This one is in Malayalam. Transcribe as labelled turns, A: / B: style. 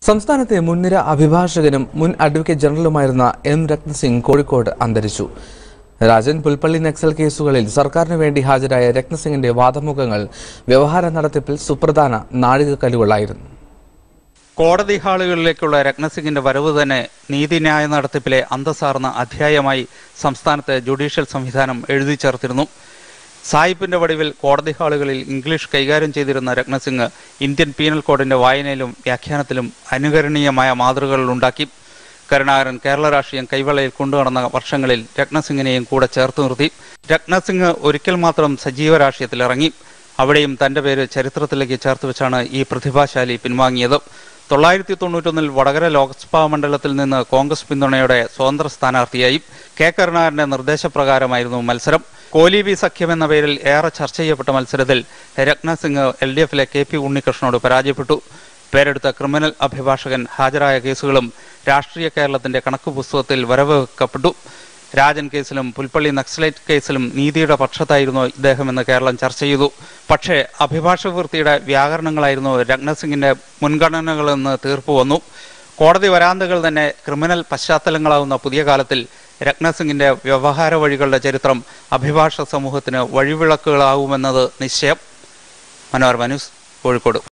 A: സംസ്ഥാനത്തെ മുൻനിര അഭിഭാഷകനും മുൻ അഡ്വക്കേറ്റ് ജനറലുമായിരുന്ന എം രത്നസിംഗ് കോഴിക്കോട് അന്തരിച്ചു രാജൻ പുൽപ്പള്ളി നക്സൽ കേസുകളിൽ സർക്കാരിന് വേണ്ടി ഹാജരായ രത്നസിംഗിന്റെ വാദമുഖങ്ങൾ വ്യവഹാര നടത്തിപ്പിൽ സുപ്രധാന നാഴികക്കല്ലുകളായിരുന്നു
B: കോടതി ഹാളുകളിലേക്കുള്ള രത്നസിംഗിന്റെ വരവ് തന്നെ നീതിന്യായ നടത്തിപ്പിലെ അന്തസാർന്ന അധ്യായമായി സംസ്ഥാനത്തെ ജുഡീഷ്യൽ സംവിധാനം എഴുതി ചേർത്തിരുന്നു സായിപ്പിന്റെ വടിവിൽ കോടതി ഹാളുകളിൽ ഇംഗ്ലീഷ് കൈകാര്യം ചെയ്തിരുന്ന രത്നസിംഗ് ഇന്ത്യൻ പീനൽ കോഡിന്റെ വായനയിലും വ്യാഖ്യാനത്തിലും അനുകരണീയമായ മാതൃകകൾ ഉണ്ടാക്കി കരുണാകരൻ കേരള രാഷ്ട്രീയം കൈവെള്ളയിൽ കൊണ്ടുനടന്ന വർഷങ്ങളിൽ രത്നസിംഗിനെയും കൂടെ ചേർത്ത് നിർത്തി രത്നസിംഗ് ഒരിക്കൽ മാത്രം സജീവ രാഷ്ട്രീയത്തിൽ ഇറങ്ങി അവിടെയും തന്റെ പേര് ചരിത്രത്തിലേക്ക് ചേർത്ത് വെച്ചാണ് ഈ പ്രതിഭാശാലി പിൻവാങ്ങിയത് തൊള്ളായിരത്തി തൊണ്ണൂറ്റൊന്നിൽ വടകര ലോക്സഭാ മണ്ഡലത്തിൽ നിന്ന് കോൺഗ്രസ് പിന്തുണയോടെ സ്വതന്ത്ര സ്ഥാനാർത്ഥിയായി കെ കരുണാകരന്റെ നിർദ്ദേശപ്രകാരമായിരുന്നു മത്സരം കോലീബി സഖ്യം എന്ന പേരിൽ ഏറെ ചർച്ച ചെയ്യപ്പെട്ട മത്സരത്തിൽ രത്നസിംഗ് എൽ ഡി എഫിലെ കെ പി ഉണ്ണികൃഷ്ണനോട് പരാജയപ്പെട്ടു പേരെടുത്ത ക്രിമിനൽ അഭിഭാഷകൻ ഹാജരായ കേസുകളും രാഷ്ട്രീയ കേരളത്തിന്റെ കണക്ക് പുസ്തകത്തിൽ വരവേൽക്കപ്പെട്ടു രാജൻ കേസിലും പുൽപ്പള്ളി നക്സലൈറ്റ് കേസിലും നീതിയുടെ പക്ഷത്തായിരുന്നു ഇദ്ദേഹമെന്ന് കേരളം ചർച്ച ചെയ്തു പക്ഷേ അഭിഭാഷക വൃത്തിയുടെ വ്യാകരണങ്ങളായിരുന്നു രത്നസിംഗിന്റെ മുൻഗണനകളെന്ന് തീർപ്പ് വന്നു കോടതി വരാന്തകൾ തന്നെ ക്രിമിനൽ പശ്ചാത്തലങ്ങളാവുന്ന പുതിയ കാലത്തിൽ രത്നസിംഗിന്റെ വ്യവഹാര വഴികളുടെ ചരിത്രം അഭിഭാഷക സമൂഹത്തിന് വഴിവിളക്കുകളാവുമെന്നത് നിശ്ചയം മനോരമ ന്യൂസ് കോഴിക്കോട്